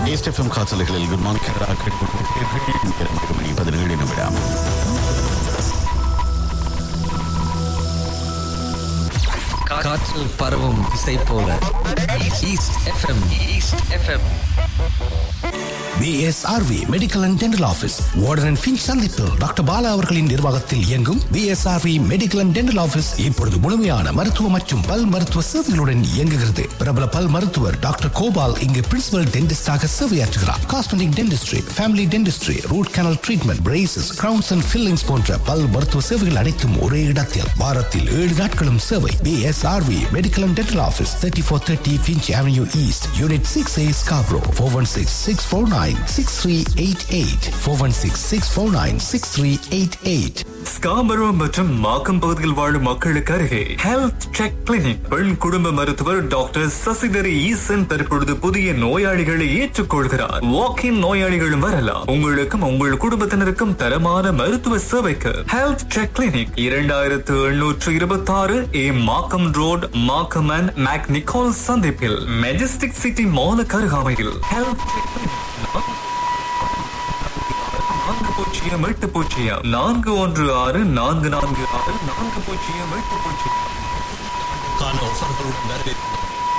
east FM காசல்களில் good morning Canada கேட்டுக்கொண்டிருக்கிறீர்கள் இரண்டு மணி பதினேழு நிமிடம் காற்றில் பரவும் இசை போல East FM East FM PSRV medical and dental office Warden and Finch சந்திப்பு டாக்டர் பாலா அவர்களின் நிர்வாகத்தில் இயங்கும் PSRV medical and dental office இப்பொழுது முழுமையான மருத்துவ மற்றும் பல் மருத்துவ சேவைகளுடன் இயங்குகிறது பிரபல பல் மருத்துவர் டாக்டர் கோபால் இங்கு பிரின்சிபல் டென்டிஸ்டாக சேவையாற்றுகிறார் cosmetic dentistry family dentistry root canal treatment braces crowns and fillings போன்ற பல் மருத்துவ சேவைகள் அனைத்தும் ஒரே இடத்தில் வாரத்தில் ஏழு நாட்களும் சேவை PSRV medical and dental office thirty four thirty Finch Avenue East unit six A Scarborough four one six six four nine six three eight eight four one six six four nine six three eight eight Scarborough மற்றும் Markham பகுதியில் வாழும் மக்களுக்கு அருகே health check clinic பெண் குடும்ப மருத்துவர் doctor Sasidhari ஈசன் தற்பொழுது புதிய நோயாளிகளை ஏற்றுக்கொள்கிறார் வாக்கின் நோயாளிகளும் வரலாம் உங்களுக்கும் உங்கள் குடும்பத்தினருக்கும் தரமான மருத்துவ சேவைக்கு ஹெல்த் செக் கிளினிக் இரண்டாயிரத்து எண்ணூற்று இருபத்தி ஆறு A Markham Road Markham and மேக் நிக்கோல் சந்திப்பில் மெஜஸ்டிக் சிட்டி மாலுக்கு அருகாமையில் ஹெல்த் செக் கிளினிக் நான்கு பூஜ்ஜியம் எட்டு பூஜ்ஜியம் நான்கு ஒன்று ஆறு நான்கு நான்கு ஆறு நான்கு பூஜ்ஜியம் எட்டு பூஜ்ஜியம் கால ஆஃபர்களுடன் வரவேற்பு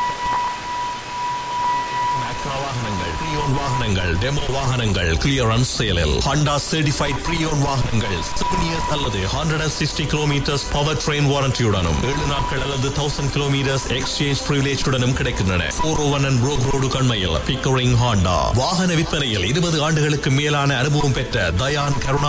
Acura வாகனங்கள் ப்ரீயோன் வாகனங்கள் டெமோ வாகனங்கள் கிளியரன்ஸ் சேலில் ஹாண்டா சர்டிஃபைட் ப்ரீயோன் வாகனங்கள் செவன் இயர்ஸ் அல்லது hundred and sixty kilometres power train வாரண்டியுடனும் ஏழு நாட்கள் அல்லது தௌசண்ட் கிலோமீட்டர்ஸ் எக்ஸ்சேஞ்ச் பிரிவிலேஜுடனும் கிடைக்கின்றன four Owen and Brock Road கண்மையில் பிக்கரிங் ஹாண்டா வாகன விற்பனையில் இருபது ஆண்டுகளுக்கு மேலான அனுபவம் பெற்ற தயான் கருணா